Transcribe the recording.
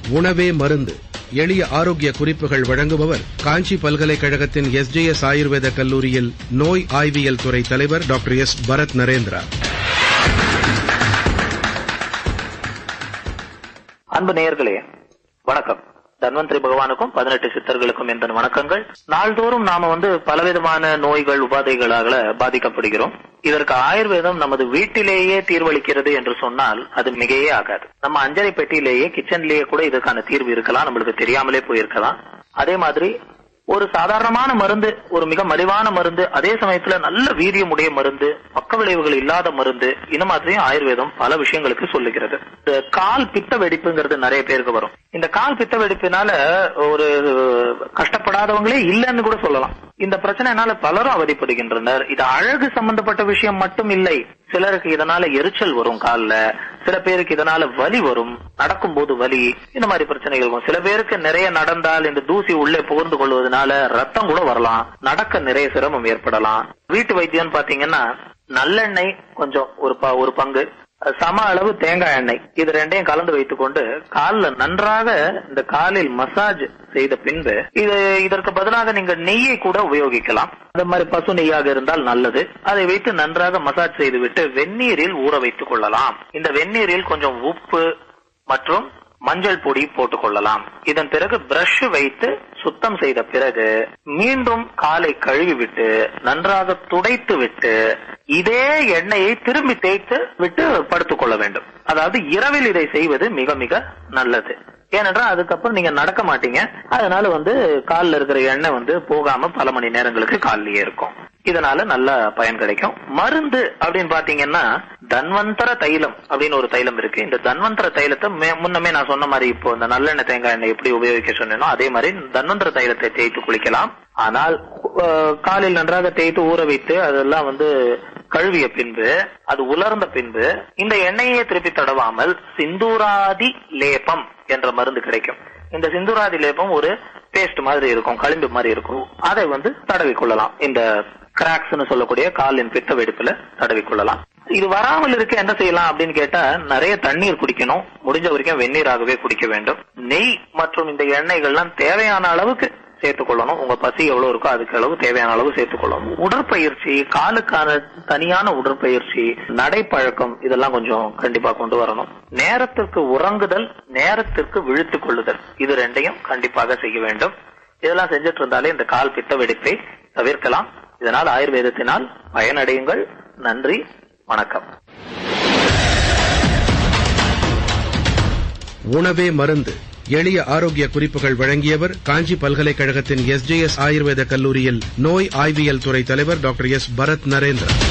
உணவே மருந்து எளிய ஆரோக்கிய குறிப்புகள் வழங்குபவர் காஞ்சி பல்கலைக்கழகத்தின் எஸ்ஜேஎஸ் ஆயுர்வேத கல்லூரியில் நோய் ஆய்வியல் துறை தலைவர் டாக்டர் எஸ் பரத் நரேந்திரா அன்பு நேயர்களே வணக்கம் தன்வந்திரி பகவானுக்கும் பதினெட்டு சித்தர்களுக்கும் எந்த வணக்கங்கள் நாள்தோறும் நாம வந்து பலவிதமான நோய்கள் உபாதைகளாக பாதிக்கப்படுகிறோம் இதற்கு ஆயுர்வேதம் நமது வீட்டிலேயே தீர்வளிக்கிறது என்று சொன்னால் அது மிகையே ஆகாது நம்ம அஞ்சரை பெட்டியிலேயே கிச்சன்லயே கூட இதற்கான தீர்வு இருக்கலாம் நம்மளுக்கு தெரியாமலே போயிருக்கலாம் அதே மாதிரி ஒரு சாதாரணமான மருந்து ஒரு மிக மலிவான மருந்து அதே சமயத்துல நல்ல வீரியமுடைய மருந்து பக்க விளைவுகள் இல்லாத மருந்து இந்த மாதிரியும் ஆயுர்வேதம் பல விஷயங்களுக்கு சொல்லுகிறது இந்த கால் பித்த வெடிப்புங்கிறது நிறைய பேருக்கு வரும் இந்த கால் பித்த வெடிப்பினால ஒரு கஷ்டப்படாதவங்களே இல்லைன்னு கூட சொல்லலாம் இந்த பிரச்சனைனால பலரும் அவதிப்படுகின்றனர் இது அழகு சம்பந்தப்பட்ட விஷயம் மட்டும் இல்லை சிலருக்கு இதனால எரிச்சல் வரும் கால்ல சில பேருக்கு இதனால வலி வரும் நடக்கும் போது வலி இந்த மாதிரி பிரச்சனைகள் வரும் சில பேருக்கு நிறைய நடந்தால் இந்த தூசி உள்ளே புகுந்து கொள்வதனால ரத்தம் கூட வரலாம் நடக்க நிறைய சிரமம் ஏற்படலாம் வீட்டு வைத்தியம் பாத்தீங்கன்னா நல்லெண்ணெய் கொஞ்சம் ஒரு ப- ஒரு பங்கு சம அளவு தேங்காய் எண்ணெய் இது ரெண்டையும் கலந்து வைத்துக்கொண்டு காலில் நன்றாக இந்த காலில் மசாஜ் செய்த பின்பு இது இதற்கு பதிலாக நீங்க நெய்யை கூட உபயோகிக்கலாம் அந்த மாதிரி பசு நெய்யாக இருந்தால் நல்லது அதை வைத்து நன்றாக மசாஜ் செய்துவிட்டு வெந்நீரில் ஊற வைத்துக் கொள்ளலாம் இந்த வெந்நீரில் கொஞ்சம் உப்பு மற்றும் மஞ்சள் பொடி போட்டுக் கொள்ளலாம் இதன் பிறகு பிரஷ் வைத்து சுத்தம் செய்த பிறகு மீண்டும் காலை கழுவி விட்டு நன்றாக துடைத்து விட்டு இதே எண்ணெயை திரும்பி தேய்த்து விட்டு படுத்துக் கொள்ள வேண்டும் அதாவது இரவில் இதை செய்வது மிக மிக நல்லது ஏனென்றால் அதுக்கப்புறம் நீங்க நடக்க மாட்டீங்க அதனால வந்து கால்ல இருக்கிற எண்ணெய் வந்து போகாம பல மணி நேரங்களுக்கு கால்லயே இருக்கும் இதனால நல்ல பயன் கிடைக்கும் மருந்து அப்படின்னு பாத்தீங்கன்னா தன்வந்தர தைலம் அப்படின்னு ஒரு தைலம் இருக்கு இந்த தன்வந்தர தைலத்தை மே- முன்னமே நான் சொன்ன மாதிரி இப்போ இந்த நல்லெண்ணெய் தேங்காய் எண்ணெய் எப்படி உபயோகிக்க சொன்னேனோ அதே மாதிரி தன்வந்தர தைலத்தை தேய்த்து குளிக்கலாம் ஆனால் அஹ், காலில் நன்றாக தேய்த்து ஊற வைத்து அதெல்லாம் வந்து கழுவிய பின்பு அது உலர்ந்த பின்பு இந்த எண்ணெயை திருப்பி தடவாமல் சிந்தூராதி லேபம் என்ற மருந்து கிடைக்கும் இந்த சிந்தூராதி லேபம் ஒரு பேஸ்ட் மாதிரி இருக்கும் களிம்பு மாதிரி இருக்கும் அதை வந்து தடவி கொள்ளலாம் இந்த கிராக்ஸ்னு சொல்லக்கூடிய காலின் பித்த வெடிப்புல தடவி கொள்ளலாம் இது வராமல் இருக்க என்ன செய்யலாம் அப்படின்னு கேட்டா நிறைய தண்ணீர் குடிக்கணும் முடிஞ்ச வரைக்கும் வெந்நீராகவே குடிக்க வேண்டும் நெய் மற்றும் இந்த எண்ணெய்கள்லாம் தேவையான அளவுக்கு சேர்த்துக் கொள்ளணும் உங்க பசி எவ்வளவு இருக்கோ அதுக்கு அளவு தேவையான அளவு சேர்த்துக் கொள்ளணும் உடற்பயிற்சி காலுக்கான தனியான உடற்பயிற்சி நடைப்பழக்கம் இதெல்லாம் கொஞ்சம் கண்டிப்பா கொண்டு வரணும் நேரத்திற்கு உறங்குதல் நேரத்திற்கு விழித்துக் கொள்ளுதல் இது ரெண்டையும் கண்டிப்பாக செய்ய வேண்டும் இதெல்லாம் செஞ்சுட்டு இருந்தாலே இந்த கால் பித்த வெடிப்பை தவிர்க்கலாம் இதனால் ஆயுர்வேதத்தினால் பயனடையுங்கள் நன்றி வணக்கம் உணவே மருந்து எளிய ஆரோக்கிய குறிப்புகள் வழங்கியவர் காஞ்சி பல்கலைக்கழகத்தின் எஸ்ஜேஎஸ் ஆயுர்வேத கல்லூரியில் நோய் ஆய்வியல் துறை தலைவர் டாக்டர் எஸ் பரத் நரேந்திரா